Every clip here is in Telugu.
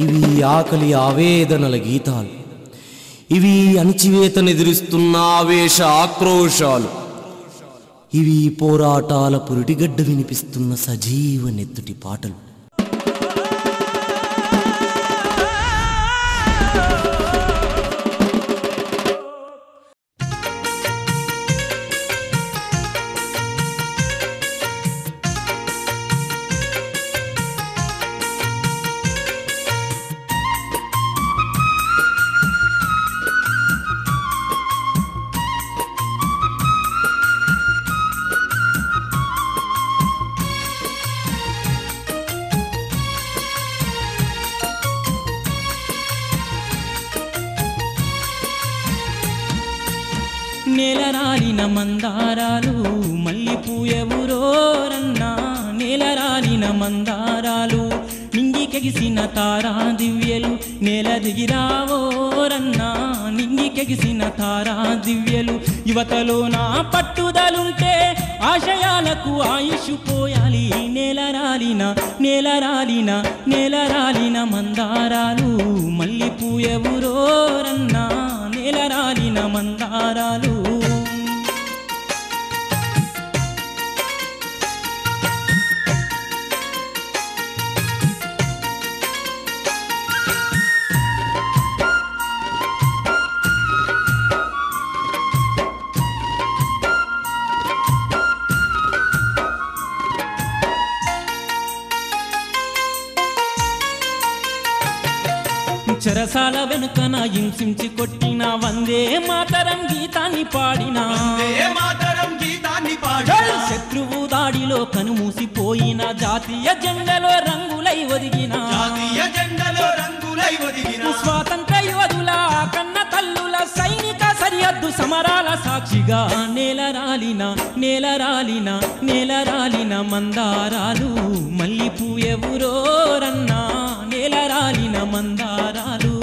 ఇవి ఆకలి ఆవేదనల గీతాలు ఇవి అణచివేతనెదిరిస్తున్న ఆవేశ ఆక్రోశాలు ఇవి పోరాటాల పురిటిగడ్డ వినిపిస్తున్న సజీవ నెత్తుటి పాటలు నేలరాలిన మందారాలు మల్లిపూయవురోరన్నా నేలరాలిన మందారాలు నింగికెగిసిన తారా దివ్యలు నేల దిగిరావోరన్నా నింగికెగిసిన తారా దివ్యలు యువతలో నా పట్టుదలుంటే ఆశయాలకు ఆయుష్ పోయాలి నేలరాలిన నేలరాలిన నేలరాలిన మందారాలు మల్లిపూయవురోరన్నా నేలరాలిన మందారాలు చెరసాల వెనుకన హింసించి కొట్టిన వందే మాతరం గీతాన్ని పాడిన వందే మాతరం గీతాన్ని పాడు జై శత్రువు దాడిలో కనుమూసిపోయిన జాతీయ జెండలో రంగులై ఒదిగిన జాతీయ జెండలో రంగులై ఒదిగిన స్వాతంత్ర యోధుల కన్న తల్లుల సైనిక సరిహద్దు సమరాల సాక్షిగా నేలరాలిన నేలరాలిన నేలరాలిన మందారాలు మల్లిపూయవురోరన్నా నేలరాలిన మందారాలు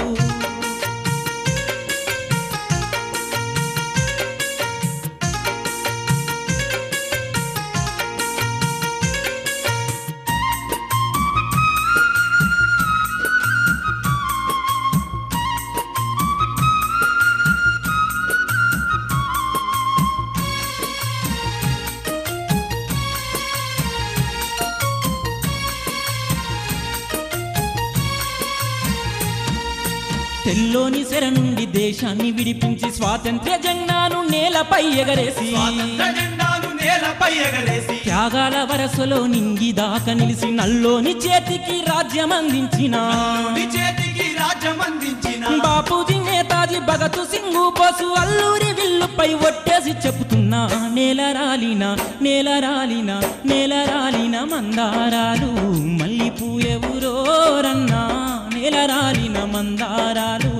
తెల్లోని సెర నుండి దేశాన్ని విడిపించి స్వాతంత్ర్య జెండాను నేలపై ఎగరేసి స్వాతంత్ర జెండాను నేలపై ఎగరేసి త్యాగాల వరసలో నింగి దాకా నిలిసి నల్లోని చేతికి రాజ్యం అందించిన నీ చేతికి రాజ్యం అందించిన బాపూజీ నేతాజీ భగత్ సింగ్ బోసు అల్లూరి విల్లుపై ఒట్టేసి చెబుతున్నా నేలరాలిన నేలరాలిన నేలరాలిన మందారాలు మల్లిపూయవురోరన్నా నేలరాలిన మందారాలు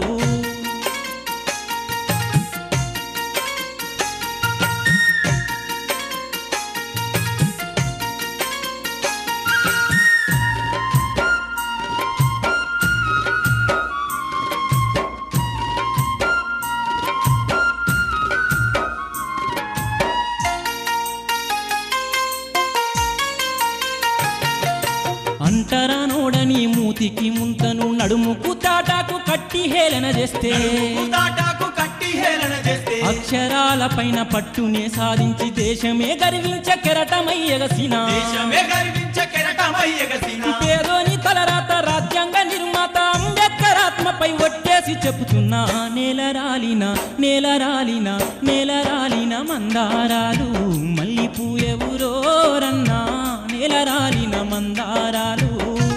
అంటరా నోడని మూతికి ముంతను నడుముకు తాటాకు కట్టి హేళన చేస్తే తాటాకు కట్టి హేళన చేస్తే అక్షరాల పైన పట్టునే సాధించి దేశమే గర్వించ కెరటమై ఎగసిన దేశమే గర్వించ కెరటమై ఎగసిన పేదోని తలరాత రాజ్యాంగ నిర్మాత అంబేద్కర్ ఆత్మపై ఒట్టేసి చెబుతున్నా నేలరాలిన నేలరాలిన నేలరాలిన మందారాలు మల్లిపూయవురోరన్నా నేలరాలిన మందారాలు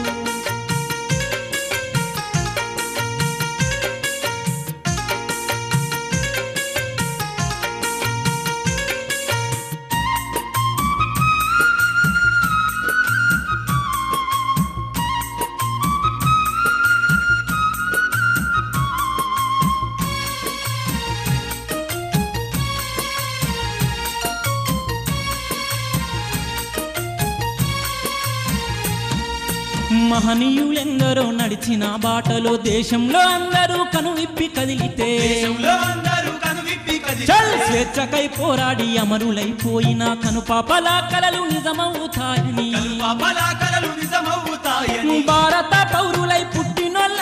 మహనీయులెందరో నడిచిన బాటలో దేశంలో అందరూ కనువిప్పి కదిలితే దేశంలో అందరూ కనువిప్పి కదిలి చల్ స్వేచ్ఛకై పోరాడి అమరులైపోయిన కనుపాపల కలలు నిజమవుతాయని పాపలా కలలు నిజమవుతాయని భారత పౌరులై పుట్టినోళ్ళ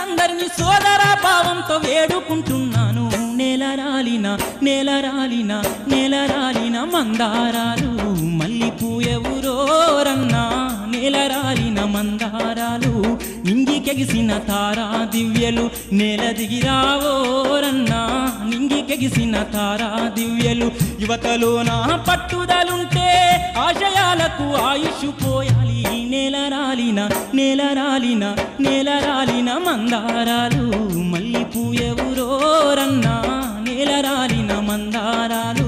వేడుకుంటున్నాను నేల రాలిన నేల రాలిన నేల రాలిన మందారాలు మల్లిపూయవురోరన్నా నేల రాలిన మందారాలు నింగికెగిసిన తారా దివ్యలు నేల దిగిరావోరన్నా నింగికెగిసిన తారా దివ్యలు యువతలో నా పట్టుదలుంటే ఆశయాలకు ఆయుష్ పోయాలి నేల రాలిన నేల రాలిన నేల రాలిన మందారాలు మల్లిపూయవురోరన్నా నేల రాలిన మందారాలు